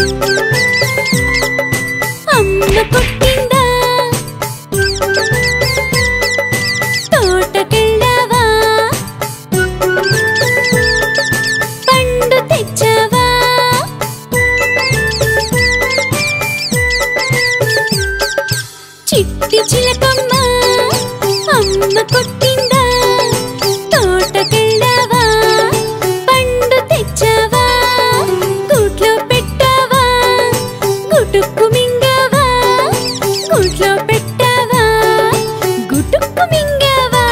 అమ్మ కొట్టిందా తోటకెళ్ళావా పండు తెచ్చావా చిట్టి చిలకమ్మ అమ్మ కొట్టిందా తోటకెళ్ళావా పండు తెచ్చావా గూట్లో పెట్టావా గుటుక్కు మింగావా గూట్లో పెట్టావా గుటుక్కు మింగావా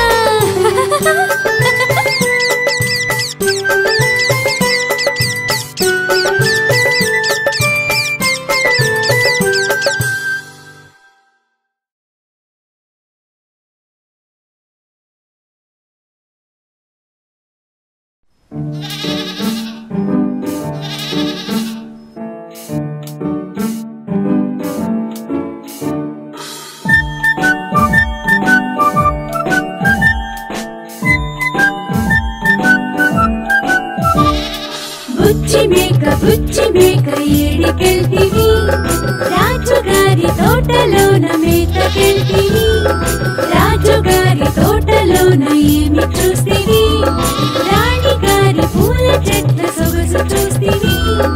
బుచ్చి మేక బుచ్చి మేక ఏడికెళ్తివి రాజుగారి తోటలోన మేతకెళ్తివి రాజుగారి తోటలోన ఏమి చూస్తివి రాణిగారి పూల చెట్ల సొగసు చూస్తివి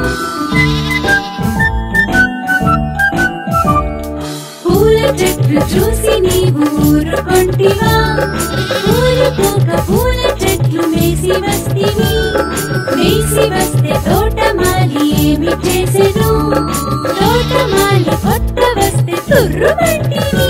పూల చెట్లు చూసి నీవు ఊరుకొంటివా ఊరుకోక పూల చెట్లు మేసి వస్తివి మేసి వస్తే తోటమాలి ఏమి చేసెను తోటమాలి కొత్త వస్తే తుర్రుమంటివి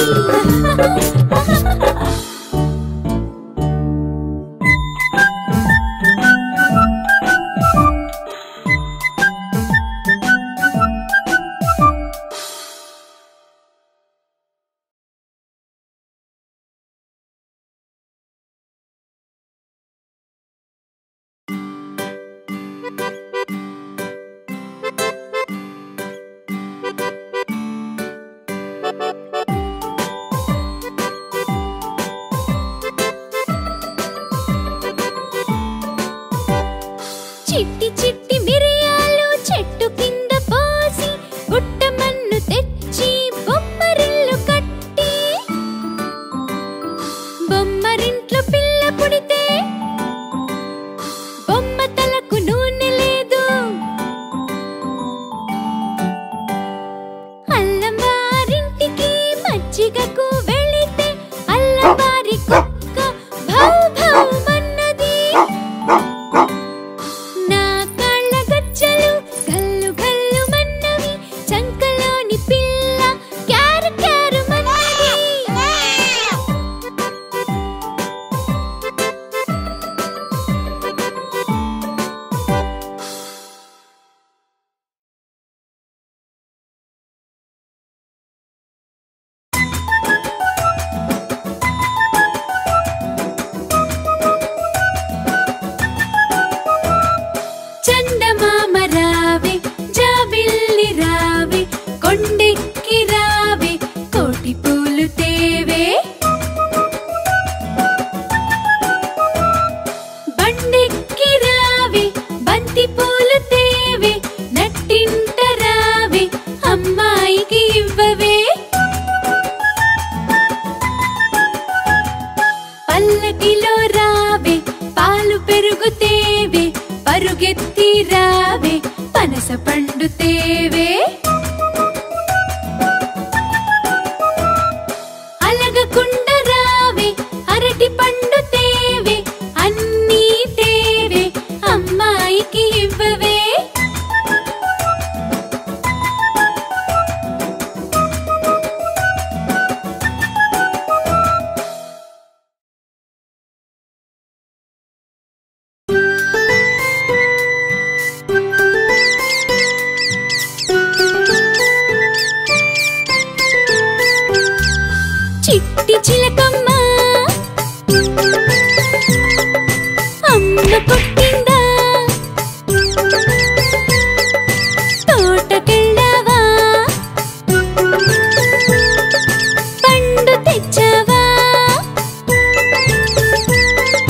చిట్టి చిట్టి మిరియాలు చెట్టు కింద పోసి బుట్టమన్ను తెచ్చి బొమ్మరిల్లు కట్టి బొమ్మరింట్లో పిల్ల పుడితే బొమ్మ తలకు నూనె లేదు అల్లవారింటికి మజ్జిగకు వెళితే అల్లవారి కుక్క భౌ భౌ మన్నది నా కాళ్ళ గజ్జలు గల్లు గల్లు మన్నవి చంకలోని పిల్ల క్యారు క్యారు మన్నది చందమామ రావే జాబిల్లి రావే కొండెక్కి రావే కోటి పూలు తేవే బండెక్కి రావే బంతి పూలు తేవే నట్టింట రావే అమ్మాయికి ఇవ్వవే పల్లకిలో రావే పాలు పెరుగు తేవే పరుగెత్తి రావే పనస పండు తేవే అలగకుండ రావే అరటి పండు తేవే అన్నీ తేవే అమ్మాయికి ఇవ్వవే చిట్టి చిలకమ్మ అమ్మ కొట్టిందా తోటకెళ్ళావా పండు తెచ్చావా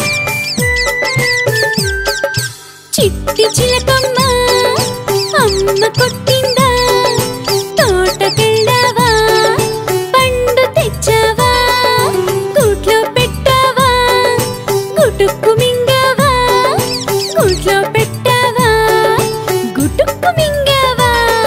చిట్టి చిలకమ్మ అమ్మ అమ్మ కొట్టిందా తోటకెళ్ళావా పండు తెచ్చావా గూట్లో పెట్టావా గుటుక్కు మింగావా గూట్లో పెట్టావా గుటుక్కు మింగావా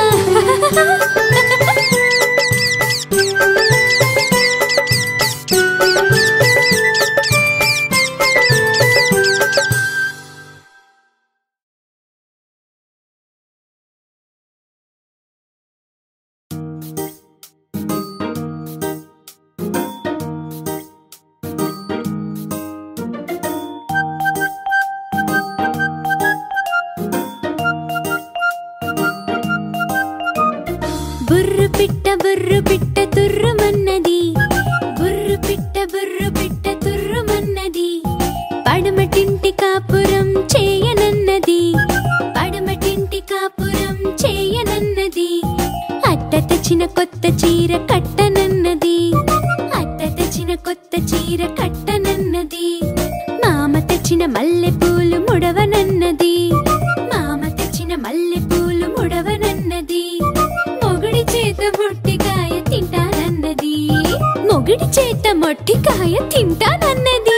బుర్రు పిట్ట బుర్రు పిట్ట తుర్రుమన్నది బుర్రు పిట్ట బుర్రు పిట్ట తుర్రుమన్నది పడమటింటి కాపురం చేయనన్నది పడమటింటి కాపురం చేయనన్నది అత్త తెచ్చిన కొత్త చీర కట్టనన్నది అత్త తెచ్చిన కొత్త చీర కట్టనన్నది మామ తెచ్చిన మల్లె పూలు ముడవనన్నది మామ తెచ్చిన మల్లె పూలు ముడవనన్నది మొగుడి చేత మొట్టికాయ తింటానన్నది మొగుడి చేత మొట్టికాయ తింటానన్నది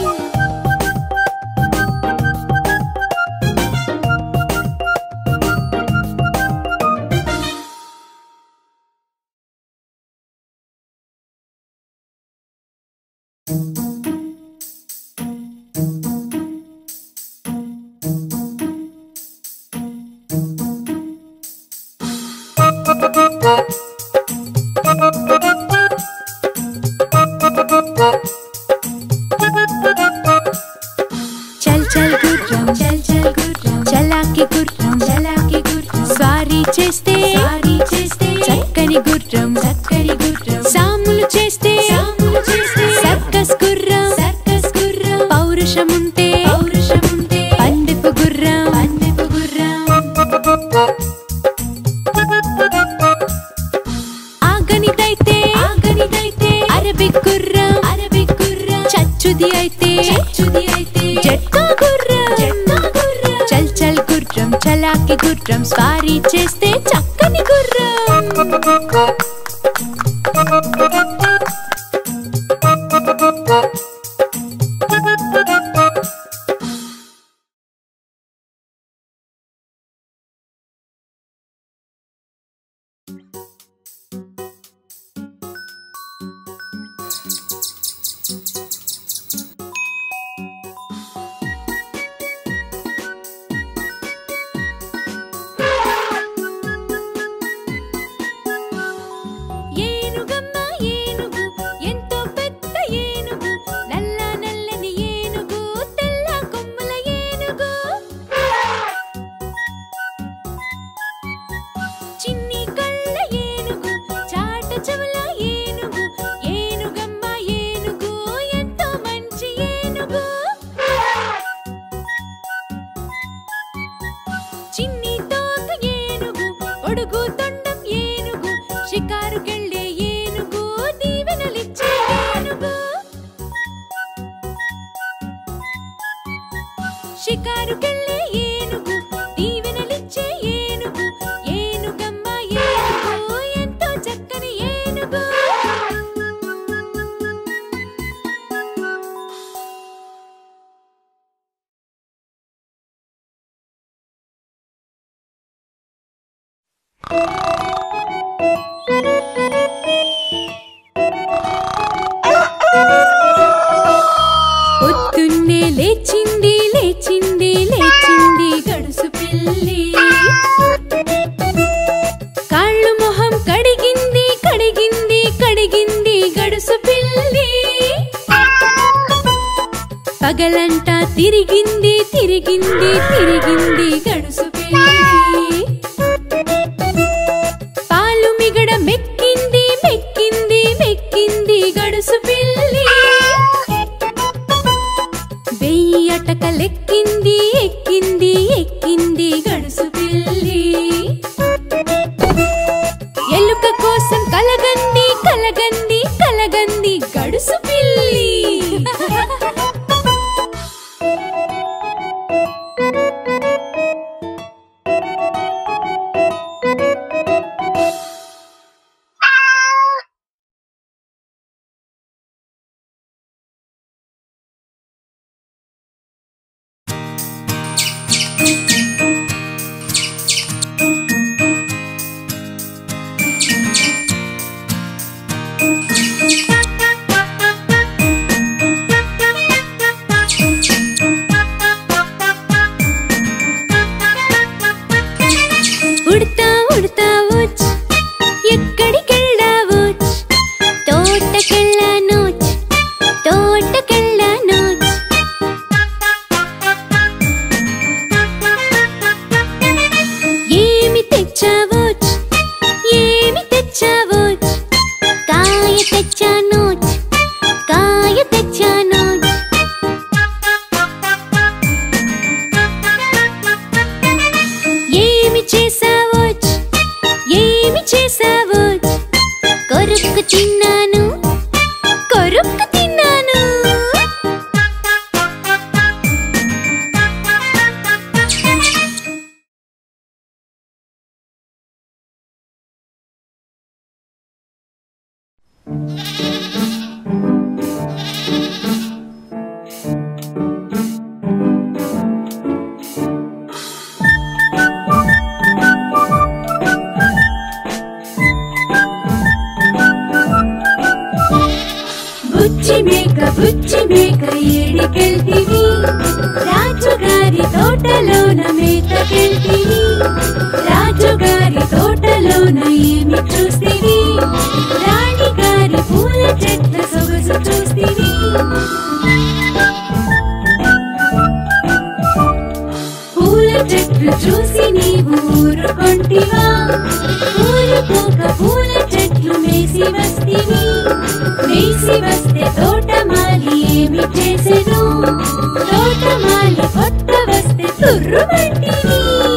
చల్ చల్ గుర్రం చల్ చల్ గుర్రం చలాకి గుర్రం చలాకి గుర్రం స్వారీ చేస్తే స్వారీ చేస్తే చక్కని గుర్రం చక్కని గుర్రం సాములు చేస్తే సాములు చేస్తే సర్కస్ గుర్రం సర్కస్ గుర్రం పౌరుషం ఉంటే పౌరుషం ఉంటే పండిపు గుర్రం పండిపు గుర్రం ఆగనిదైతే ఆగనిదైతే అరబిక్ గుర్రం అరబిక్ గుర్రం చచ్చుది అయితే చచ్చుది అయితే జట్కా గుర్రం జట్కా గుర్రం చల్ చల్ గుర్రం చలాకి గుర్రం స్వారీ చేస్తే చక్కని గుర్రం ఏనుగమ్మ ఏనుగు ఎంతో పెద్ద ఏనుగు నల్ల నల్లని ఏనుగు తెల్ల కొమ్ముల ఏనుగు చిన్ని కళ్ళ ఏనుగు చాట చెవుల ఏనుగు ఏనుగమ్మ ఏనుగు ఎంతో మంచి ఏనుగు చిన్ని తోక ఏనుగు ఒడుగు తొండం ఏనుగు షికారుకెళ్ళే ఏనుగు దీవెనలిచ్చే ఏనుగు షికారుకెళ్ళే ఏనుగు దీవెనలిచ్చే ఏనుగు ఏనుగమ్మ ఏనుగు ఎంతో చక్కని ఏనుగు పొద్దున్నే లేచింది లేచింది లేచింది గడుసు పిల్లి కాళ్ళు మొహం కడిగింది కడిగింది కడిగింది గడుసు పిల్లి పగలంటా తిరిగింది తిరిగింది తిరిగింది గడుసు పిల్లి పాలు మిగడ మెక్కింది మెక్కింది మెక్కింది గడుసు పిల్లి వెయ్యి అటకలెక్కింది ఎక్కింది ఎక్కింది గడుసు పిల్లి ఎలుక కోసం కలగంది కలగంది కలగంది గడుసు పిల్లి బుచ్చి మేక బుచ్చి మేక ఏడికెళ్తివి రాజుగారి తోటలోన మేతకెళ్తివి రాజుగారి తోటలోన ఏమి చూస్తివి రాణిగారి పూల చెట్ల సొగసు చూస్తివి పూల చెట్లు చూసి నీవు ఊరుకొంటివా ఊరుకోక పూల చెట్లు మేసి వస్తివి మేసి వస్తే తోటమాలి ఏమి చేసెను తోటమాలి కొత్త వస్తే తుర్రుమంటివి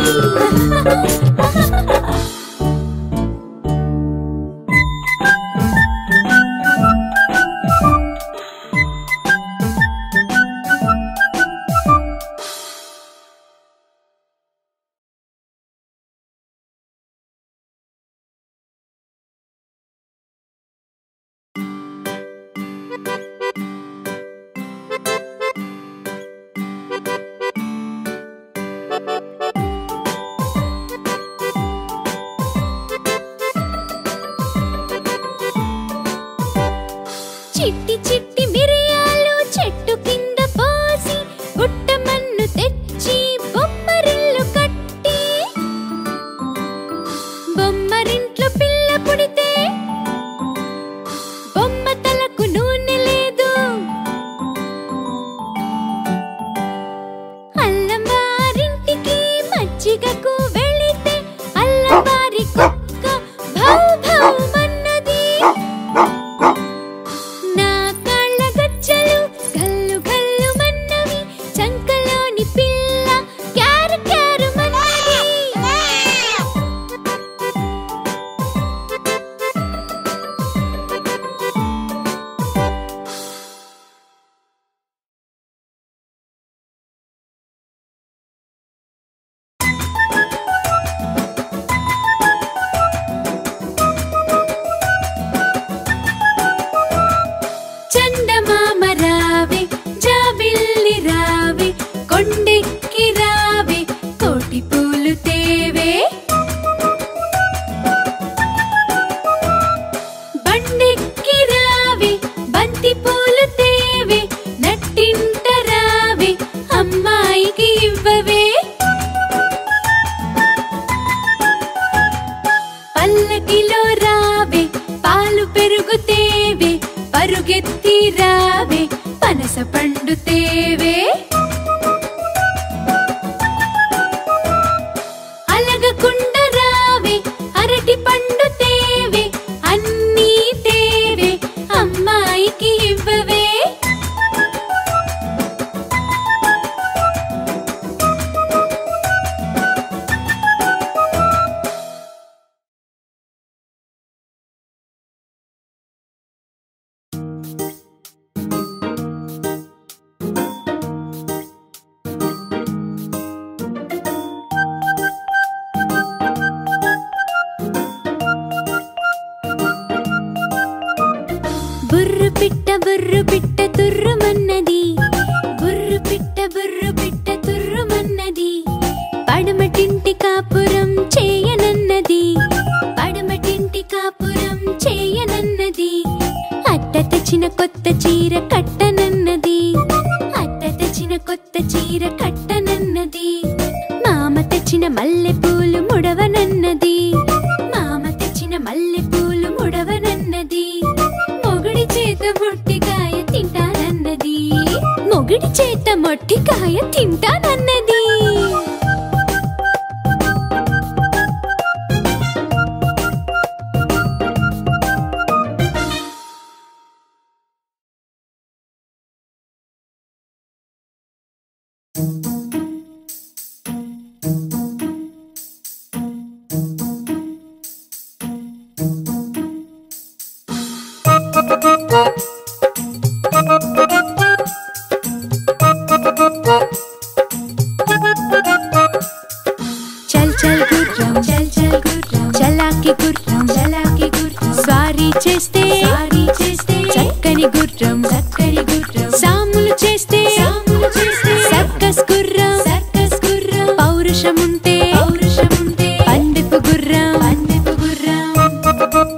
చిట్టి చిట్టి మిరియాలు చెట్టు కింద పోసి గుట్టమన్ను తెచ్చి బొమ్మరిల్లు కట్టి బొమ్మరింట్లో పిల్ల పుడితే బొమ్మ తలకు నూనె లేదు అల్లవారింటికి మజ్జిగకు వెళితే అల్లవారి కుక్క భౌ భౌ మన్నది నా కాళ్ళ గజ్జలు గల్లు గల్లు మన్నవి చంకలోని పిల్ల క్యారు క్యారు మన్నది చందమామ రావే జాబిల్లి రావే కొండెక్కి రావే కోటి పూలు తేవే బండెక్కి రావే బంతి పూలు తేవే నట్టింట రావే అమ్మాయికి ఇవ్వవే పల్లకిలో రావే పాలు పెరుగు తేవే పరుగెత్తి రావే పనస పండు తేవే అలగకుండ రావే అరటి పండు తేవే అన్నీ తేవే అమ్మాయికి ఇవ్వవే బుర్రు పిట్ట బుర్రు పిట్ట తుర్రుమన్నది బుర్రు పిట్ట బుర్రు పిట్ట తుర్రుమన్నది పడమటింటి కాపురం చేయనన్నది పడమటింటి కాపురం చేయనన్నది అట్ట తెచ్చిన కొత్త చీర కట్టనన్నది అట్ట తెచ్చిన కొత్త చీర కట్టనన్నది మామ తెచ్చిన మల్లె పూలు ముడవనన్నది మామ తెచ్చిన మల్లె పూలు ముడవనన్నది మొగుడి చేత మొట్టికాయ తింటానన్నది మొగుడి చేత మొట్టికాయ తింటానన్నది చల్ చల్ గుర్రం చల్ చల్ గుర్రం చలాకి గుర్రం చలాకి గుర్రం స్వారీ చేస్తే స్వారీ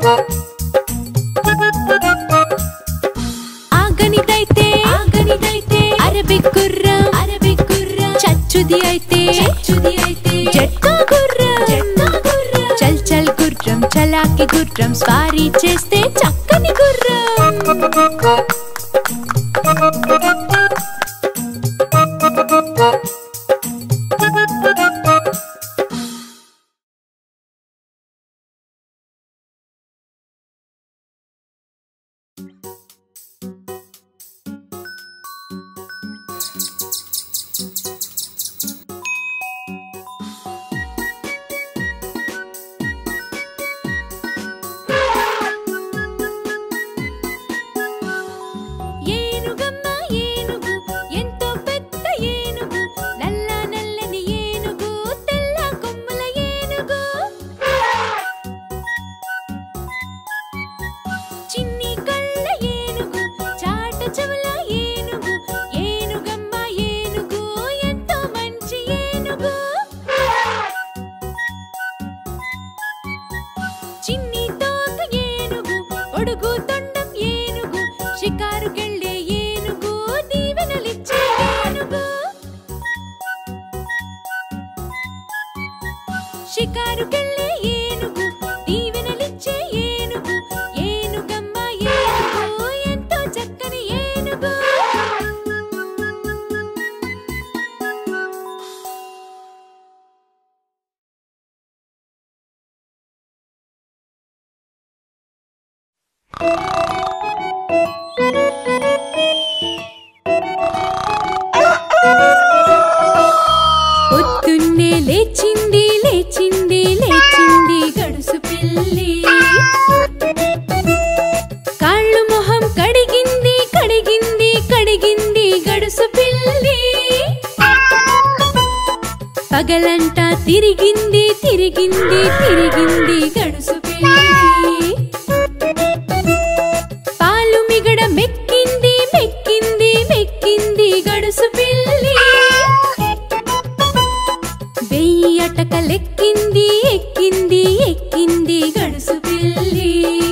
ఆగనిదైతే ఆగనిదైతే అరబిక్ గుర్రం అరబిక్ గుర్రం చచ్చుది అయితే చచ్చుది అయితే జట్కా గుర్రం జట్కా గుర్రం చల్ చల్ గుర్రం చలాకి గుర్రం స్వారీ చేస్తే చక్కని గుర్రం ఏనుగమ్మ ఏనుగు ఎంతో పెద్ద ఏనుగు నల్ల నల్లని ఏనుగు తెల్ల కొమ్ముల ఏనుగు చిన్ని కళ్ళ ఏనుగు చాట చెవుల ఏనుగు ఏనుగమ్మ ఏనుగు ఎంతో మంచి ఏనుగు చిన్ని తోక ఏనుగు ఒడుగు తొండం ఏనుగు షికారుకెళ్ళే ఏనుగు దీవెనలిచ్చే ఏనుగు షికారుకెళ్ళే ఏనుగు దీవెనలిచ్చే ఏనుగు ఏనుగమ్మ ఏనుగు ఎంతో చక్కని ఏనుగు పొద్దున్నే లేచింది లేచింది లేచింది గడుసు పిల్లి కాళ్ళు మొహం కడిగింది కడిగింది కడిగింది గడుసు పిల్లి పగలంటా తిరిగింది తిరిగింది తిరిగింది గడుసు పిల్లి పాలు మిగడ మెక్కింది మెక్కింది మెక్కింది గడుసు పిల్లి వెయ్యి అటకలెక్కింది ఎక్కింది ఎక్కింది గడుసు పిల్లి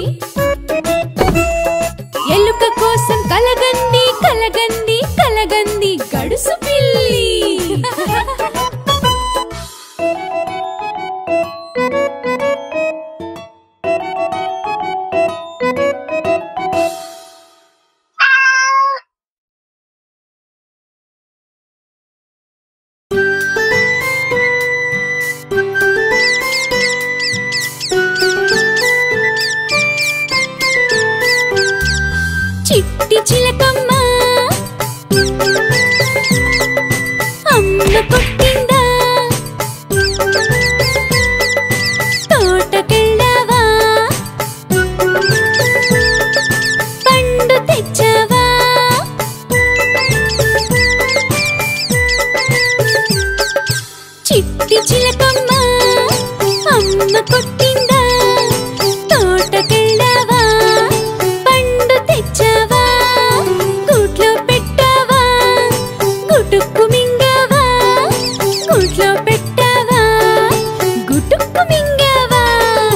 ఎలుక కోసం కలగంది కలగంది కలగంది గడుసు పిల్లి చిట్టి చిలకమ్మ అమ్మ కొట్టిందా తోటకెళ్ళావా పండు తెచ్చావా చిట్టి చిలకమ్మ అమ్మ కొట్టిందా తోటకెళ్ళావా పండు తెచ్చావా గూట్లో పెట్టావా గుటుక్కు మింగావా గూట్లో పెట్టావా గుటుక్కు మింగావా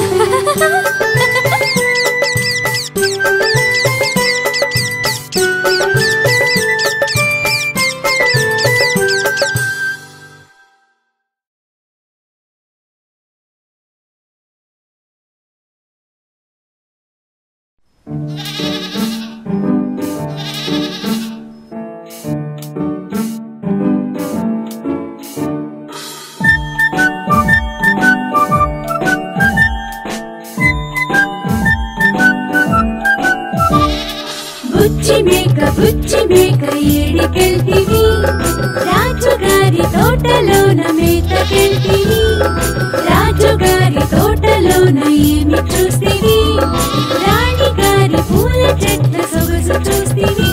బుచ్చి మేక బుచ్చి మేక ఏడికెళ్తివి రాజుగారి తోటలోన మేతకెళ్తివి రాజుగారి తోటలోన ఏమి చూస్తివి రాణిగారి పూల చెట్ల సొగసు చూస్తివి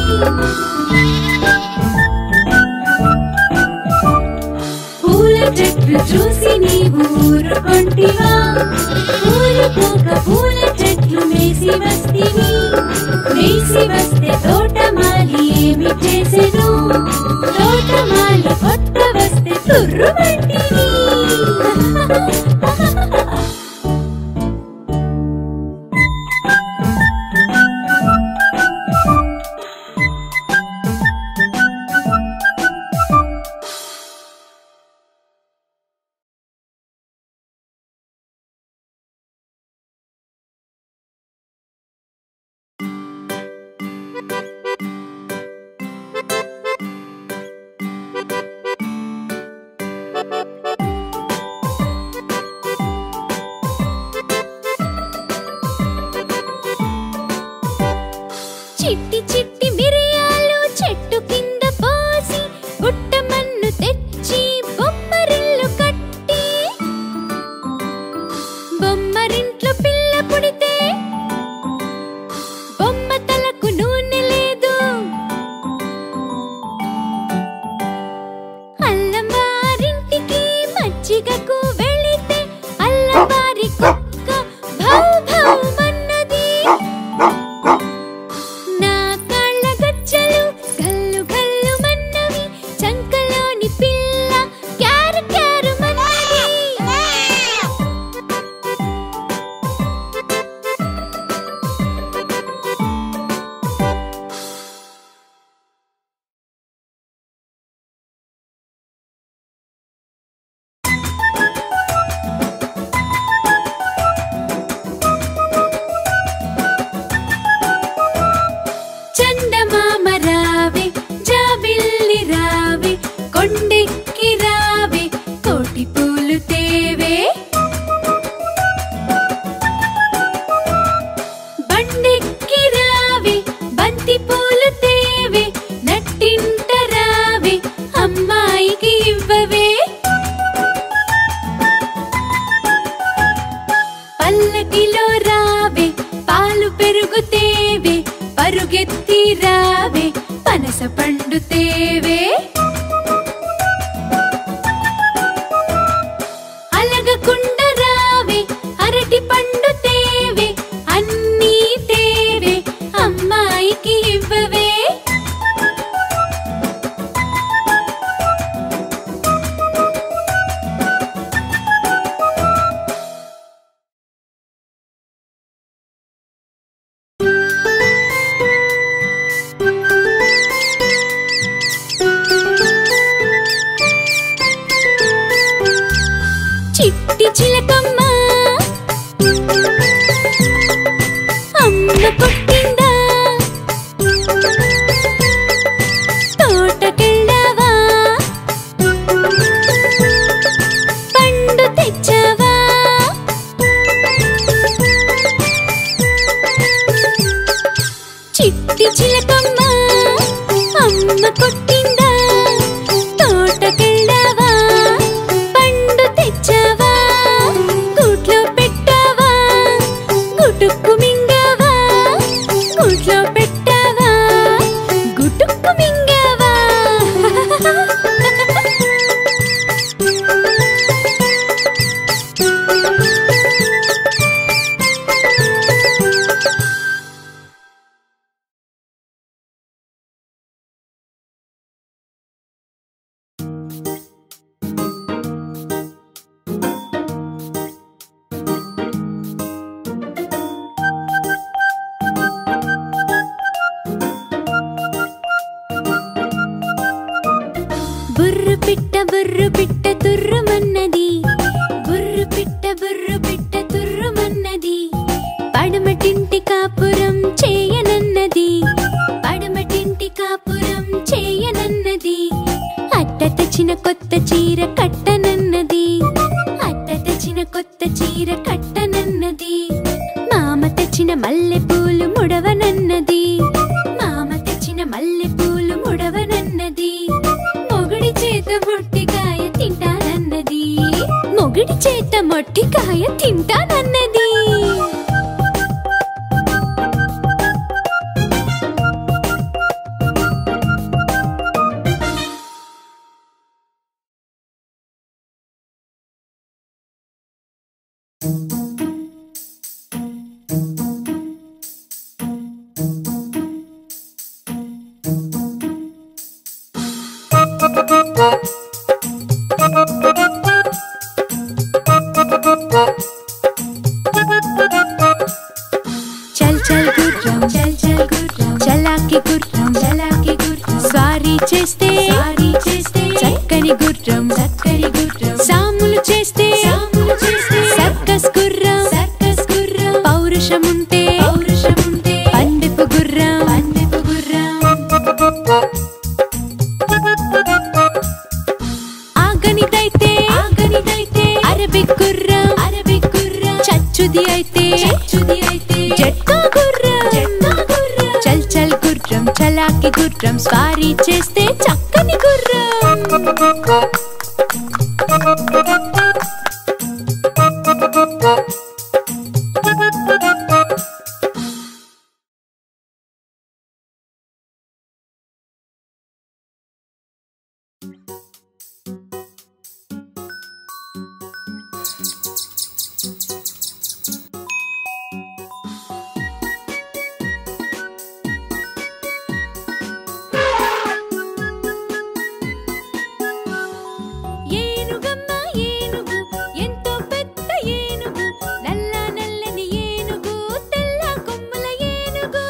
పూల చెట్లు చూసి నీవు ఊరుకొంటివా ఊరుకోక పూల చెట్లు మేసి వస్తివి మేసి వస్తే తోటమాలి ఏమి చేసెను తోటమాలి కొత్త వస్తే తుర్రుమంటివి చిట్టి చిట్టి మిరియాలు చెట్టు కింద పోసి గుట్టమన్ను తెచ్చి బొమ్మరిల్లు కట్టి బొమ్మరింట్లో పిల్ల పుడితే బొమ్మ తలకు నూనె లేదు అల్లవారింటికి మజ్జిగకు వెళితే అల్లవారి కుక్క భౌ భౌ మన్నది నా కాళ్ళ గజ్జలు గల్లు గల్లు మన్నవి చంకలోని పిల్ల క్యారు క్యారు మన్నది చందమామ రావే జాబిల్లి రావే కొండెక్కి రావే కోటి పూలు తేవే బండెక్కి రావే బంతి పూలు తేవే నట్టింట రావే అమ్మాయికి ఇవ్వవే పల్లకిలో రావే పాలు పెరుగు తేవే పరుగెత్తి రావే పనస పండు తేవే అలగకుండ రావే అరటి పండు తేవే అన్నీ తేవే అమ్మాయికి ఇవ్వవే చిట్టి చిలకమ్మ అమ్మ కొట్టిందా తోటకెళ్ళావా పండు తెచ్చావా చిట్టి చిలకమ్మ అమ్మ కొట్టిందా తోటకెళ్ళావా పండు తెచ్చావా గూట్లో పెట్టావా గుటుక్కు మింగావా గూట్లో పెట్టావా గుటుక్కు మింగావా బుర్రు పిట్ట బుర్రు పిట్ట తుర్రుమన్నది బుర్రు పిట్ట బుర్రు పిట్ట తుర్రుమన్నది పడమటింటి కాపురం చేయనన్నది పడమటింటి కాపురం చేయనన్నది అట్ట తెచ్చిన కొత్త చీర కట్టనన్నది అట్ట తెచ్చిన కొత్త చీర కట్టనన్నది మామ తెచ్చిన మల్లె పూలు ముడవనన్నది మామ తెచ్చిన మల్లె పూలు ముడవనన్నది మొగుడి చేత మొట్టికాయ తింటానన్నది మొగుడి చేత మొట్టికాయ తింటానన్నది చల్ చల్ గుర్రం చల్ చల్ గుర్రం చలాకి గుర్రం చలాకి గుర్రం స్వారీ చేస్తే స్వారీ చేస్తే చక్కని గుర్రం చక్కని గుర్రం సాములు చేస్తే సాములు చేస్తే సర్కస్ గుర్రం సర్కస్ గుర్రం పౌరుషం ఉంటే పౌరుషం ఉంటే పండుపు గుర్రం పండుపు గుర్రం ఆగనిదైతే ఆగనిదైతే అరబిక్ గుర్రం అరబిక్ గుర్రం చచ్చుది అయితే చచ్చుది అయితే జట్కా గుర్రం జట్కా గుర్రం చల్ చల్ చలాకి గుర్రం స్వారీ చేస్తే చక్కని గుర్రం ఏనుగమ్మ ఏనుగు ఎంతో పెద్ద ఏనుగు నల్ల నల్లని ఏనుగు తెల్ల కొమ్ముల ఏనుగు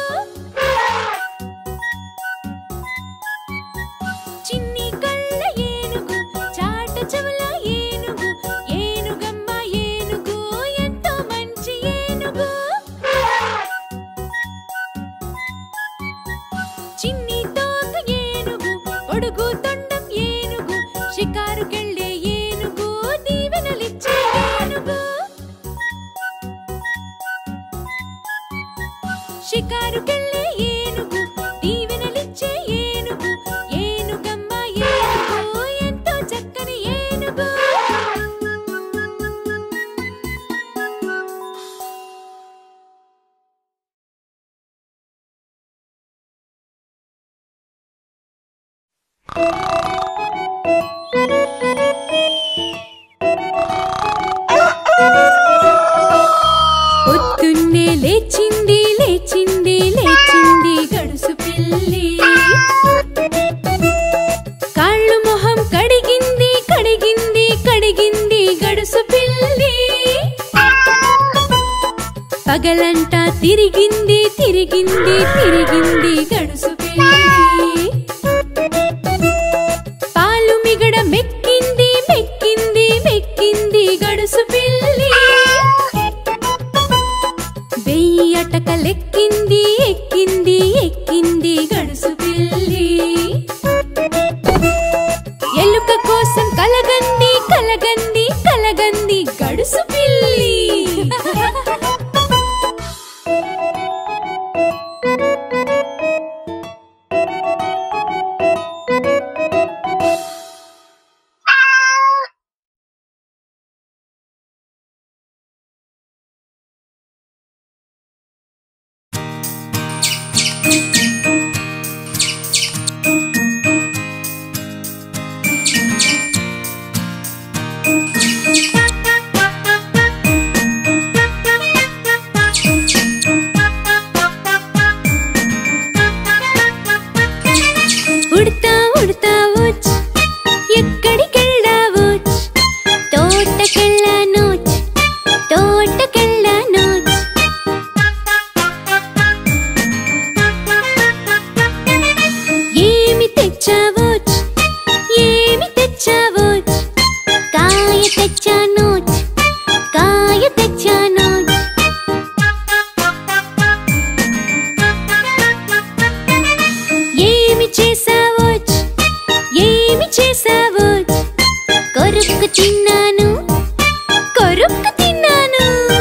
చిన్ని కళ్ళ ఏనుగు చాట చెవుల ఏనుగు ఏనుగమ్మ ఏనుగు ఎంతో మంచి ఏనుగు చిన్ని తోక ఏనుగు ఒడుగు తొండం ఏనుగు షికారుకెళ్ళే ఏనుగు దీవెనలిచ్చే ఏనుగు షికారుకెళ్ళే ఏనుగు దీవెనలిచ్చే ఏనుగు ఏనుగమ్మ ఏనుగు ఎంతో చక్కని ఏనుగు పొద్దున్నే లేచింది లేచింది లేచింది గడుసు పిల్లి కాళ్ళు మొహం కడిగింది కడిగింది కడిగింది గడుసు పిల్లి పగలంటా తిరిగింది తిరిగింది తిరిగింది గడుసు పిల్లి పాలు మిగడ మెక్కింది మెక్కింది మెక్కింది గడుసు పిల్లి వెయ్యి అటకలెక్కింది ఎక్కింది ఎక్కింది గడుసు పిల్లి ఎలుక కోసం కలగంది కలగంది కలగంది గడుసు పిల్లి ఉడతా ఉడతా వచ్చ్ ఎక్కడికెళ్ళావోచ్ తోటకెళ్ళానోచ్ తోటకెళ్ళానోచ్ ఏమి తెచ్చావోచ్ ఏమి తెచ్చావోచ్ కాయ తెచ్చానోచ్ కాయ తెచ్చానోచ్ ఏమి చేసావోచ్ ఏమి చేసావోచ్ కొరుక్కు తిన్నాను కొరుక్కు తిన్నాను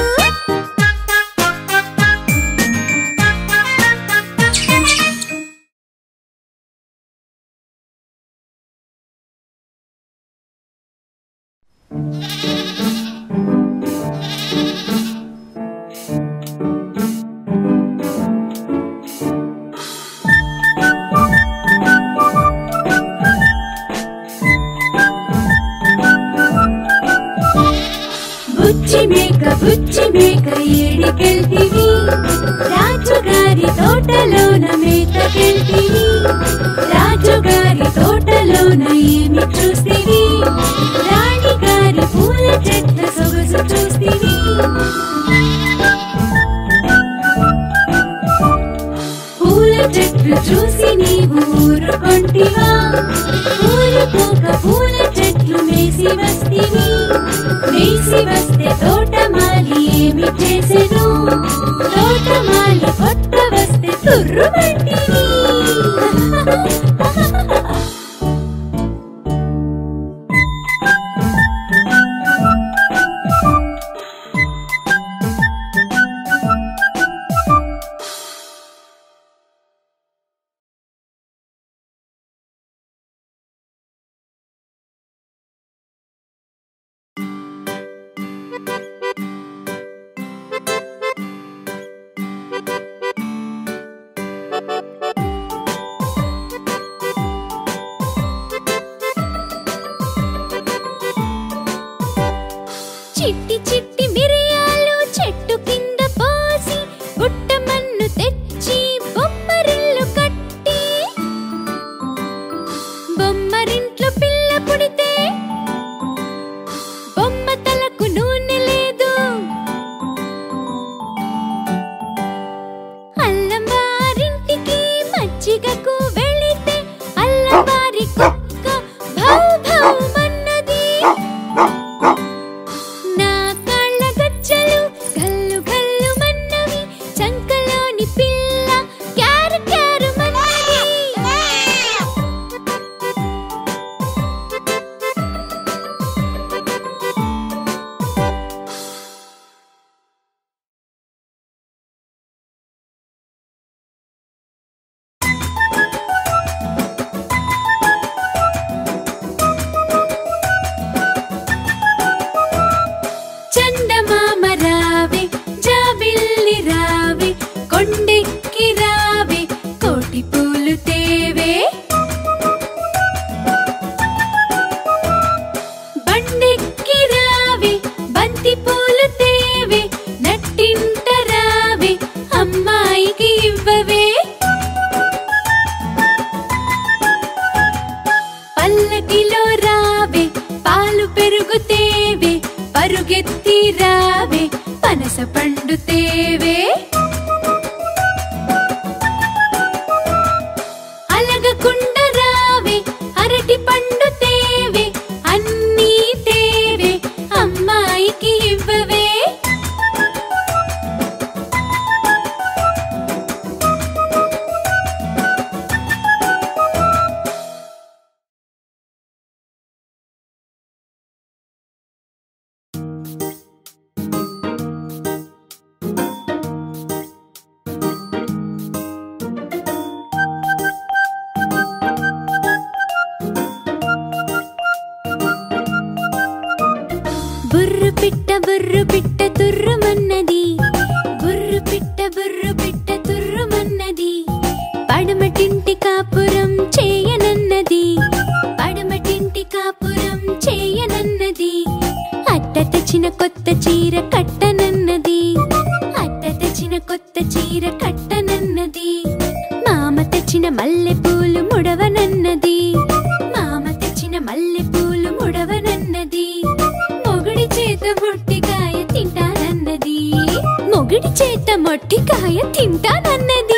బుచ్చి మేక బుచ్చి మేక ఏడికెళ్తివి రాజుగారి తోటలోన మేతకెళ్తివి రాజుగారి తోటలోన ఏమి చూస్తివి రాణిగారి పూల చెట్ల సొగసు చూస్తివి పూల చెట్లు చూసి నీవు ఊరుకొంటివా ఊరుకోక పూల చెట్లు మేసి వస్తివి మేసి వస్తే తోటమాలి ఏమి చేసెను తోటమాలి కొత్త వస్తే తుర్రుమంటివి పండు తేవే అలగకుండ రావే అరటి పండు తేవే అన్నీ తేవే అమ్మాయికి ఇవ్వవే బుర్రు పిట్ట బుర్రు పిట్ట తుర్రుమన్నది బుర్రు పిట్ట బుర్రు పిట్ట తుర్రుమన్నది పడమటింటి కాపురం చేయనన్నది పడమటింటి కాపురం చేయనన్నది అట్ట తెచ్చిన కొత్త చీర కట్టనన్నది అట్ట తెచ్చిన కొత్త చీర కట్టనన్నది మామ తెచ్చిన మల్లె పూలు ముడవనన్నది మామ తెచ్చిన మల్లె పూలు ముడవనన్నది మొగుడి చేత మొట్టికాయ తింటానన్నది మొగుడి చేత మొట్టికాయ తింటానన్నది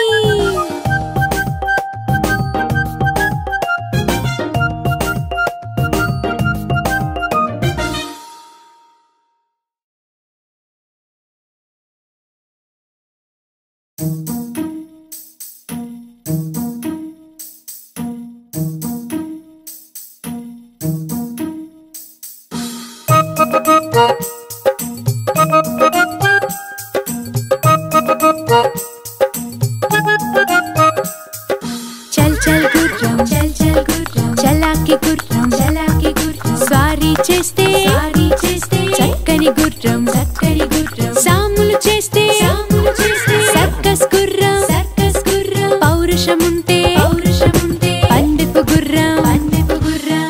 చల్ చల్ గుర్రం చల్ చల్ గుర్రం చలాకి గుర్రం చలాకి గుర్రం స్వారీ చేస్తే స్వారీ చేస్తే చక్కని గుర్రం చక్కని గుర్రం సాములు చేస్తే సాములు చేస్తే సర్కస్ గుర్రం సర్కస్ గుర్రం పౌరుషం ఉంటే పౌరుషం ఉంటే పండిపు గుర్రం పండిపు గుర్రం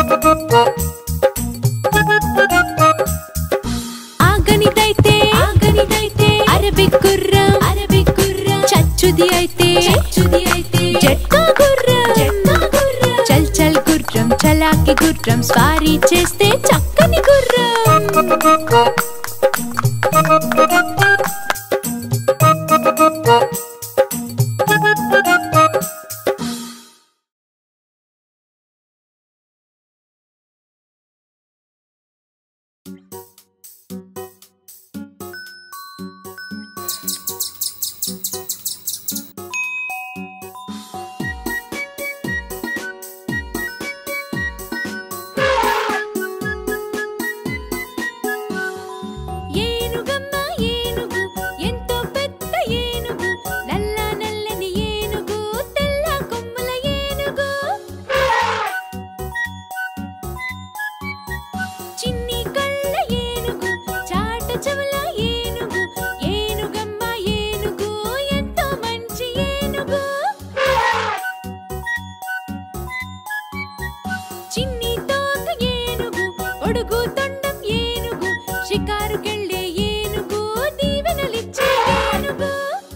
ఆగనిదైతే ఆగనిదైతే అరబిక్ గుర్రం అరబిక్ గుర్రం చచ్చుది అయితే చచ్చుది అయితే జట్కా గుర్రం జట్కా గుర్రం చల్ చల్ గుర్రం చలాకి గుర్రం స్వారీ చేస్తే చక్కని గుర్రం ఏనుగమ్మ ఏనుగు ఎంతో పెద్ద ఏనుగు నల్ల నల్లని ఏనుగు తెల్ల కొమ్ముల ఏనుగు చిన్ని కళ్ళ ఏనుగు చాట చెవుల ఏనుగు ఏనుగమ్మ ఏనుగు ఎంతో మంచి ఏనుగు చిన్ని తోక ఏనుగు ఒడుగు తొండం ఏనుగు షికారుకెళ్ళే ఏనుగు దీవెనలిచ్చే ఏనుగు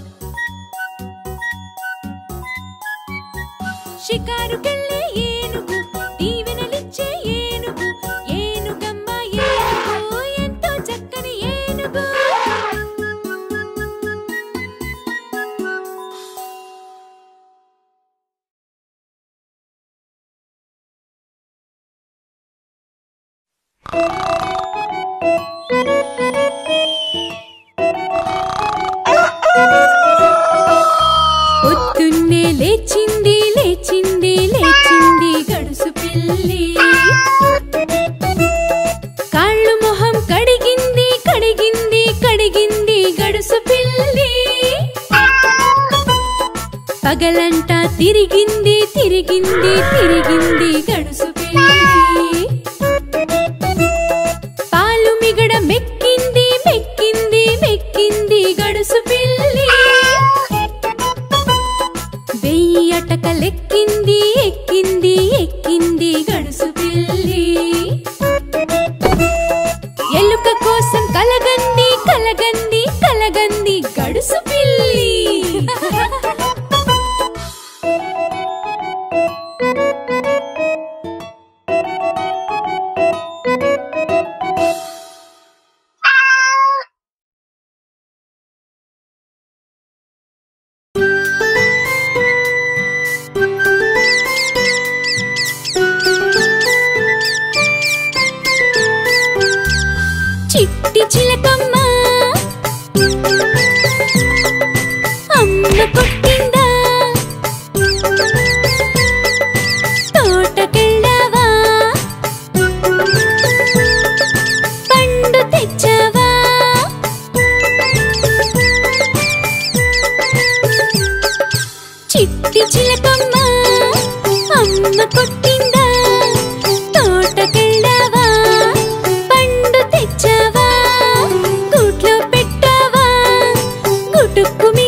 షికారుకెళ్ళే ఏనుగు దీవెనలిచ్చే ఏనుగు ఏనుగమ్మ ఏనుగు ఎంతో చక్కని ఏనుగు పొద్దున్నే లేచింది లేచింది లేచింది గడుసు పిల్లి కాళ్ళు మొహం కడిగింది కడిగింది కడిగింది గడుసు పిల్లి పగలంటా తిరిగింది తిరిగింది తిరిగింది గడుసు పిల్లి పాలు మిగడ మెక్కింది మెక్కింది మెక్కింది గడుసు పిల్లి వెయ్యి అటకలెక్కింది ఎక్కింది ఎక్కింది గడుసు పిల్లి ఎలుక కోసం కలగంది కలగంది కలగంది గడుసు పిల్లి అమ్మ కొట్టిందా తోటకెళ్ళావా పండు తెచ్చావా చిట్టి చిలకమ్మ అమ్మ కొట్టిందా తోటకెళ్ళావా పండు తెచ్చావా గూట్లో పెట్టావా గుటుక్కు